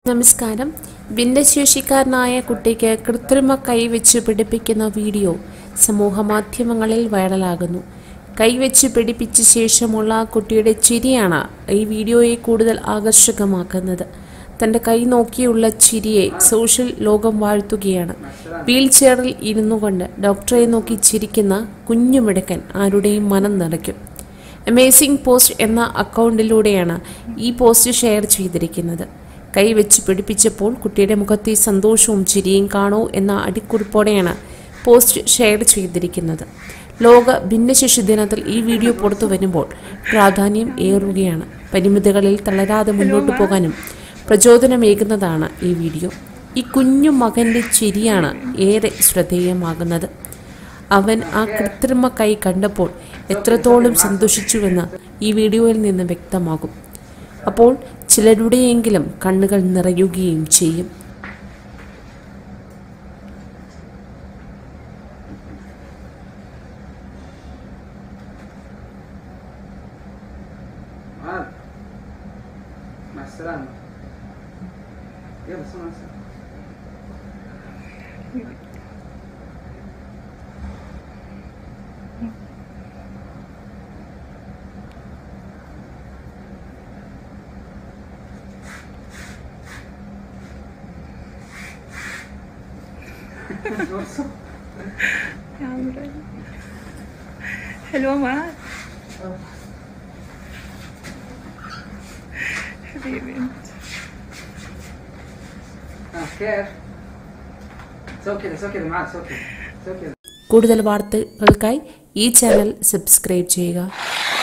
നമസ്കാരം ഭിന്നശേഷിക്കാരനായ കുട്ടിക്ക് കൃത്രിമ കൈവച്ച് പിടിപ്പിക്കുന്ന വീഡിയോ സമൂഹ മാധ്യമങ്ങളിൽ വൈറലാകുന്നു കൈവച്ച് പിടിപ്പിച്ച ശേഷമുള്ള കുട്ടിയുടെ ചിരിയാണ് ഈ വീഡിയോയെ കൂടുതൽ ആകർഷകമാക്കുന്നത് തൻ്റെ കൈ നോക്കിയുള്ള ചിരിയെ സോഷ്യൽ ലോകം വാഴ്ത്തുകയാണ് വീൽ ചെയറിൽ ഇരുന്നു കൊണ്ട് ഡോക്ടറെ നോക്കി ചിരിക്കുന്ന കുഞ്ഞുമിടുക്കൻ ആരുടെയും മനം നിറയ്ക്കും അമേസിംഗ് പോസ്റ്റ് എന്ന അക്കൗണ്ടിലൂടെയാണ് ഈ പോസ്റ്റ് ഷെയർ ചെയ്തിരിക്കുന്നത് കൈ വെച്ച് പിടിപ്പിച്ചപ്പോൾ കുട്ടിയുടെ മുഖത്തെ സന്തോഷവും ചിരിയും കാണൂ എന്ന അടിക്കുറിപ്പോടെയാണ് പോസ്റ്റ് ഷെയർ ചെയ്തിരിക്കുന്നത് ലോക ഭിന്നശേഷി ദിനത്തിൽ ഈ വീഡിയോ പുറത്തു വരുമ്പോൾ പ്രാധാന്യം ഏറുകയാണ് പരിമിതികളിൽ തളരാതെ മുന്നോട്ട് പോകാനും പ്രചോദനമേകുന്നതാണ് ഈ വീഡിയോ ഈ കുഞ്ഞു മകൻ്റെ ചിരിയാണ് ഏറെ ശ്രദ്ധേയമാകുന്നത് അവൻ ആ കൃത്രിമ കൈ കണ്ടപ്പോൾ എത്രത്തോളം സന്തോഷിച്ചുവെന്ന് ഈ വീഡിയോയിൽ നിന്ന് വ്യക്തമാകും അപ്പോൾ ചിലരുടെയെങ്കിലും കണ്ണുകൾ നിറയുകയും ചെയ്യും عاد مع السلامة يلا سلام سلام يا عمري حلوة معاك حبيبي انت ها كيف؟ سوي كذا سوي كذا معاه سوي كذا سوي كذا കൂടുതൽ വാർത്തകൾക്കായി ഈ ചാനൽ സബ്സ്ക്രൈബ് ചെയ്യുക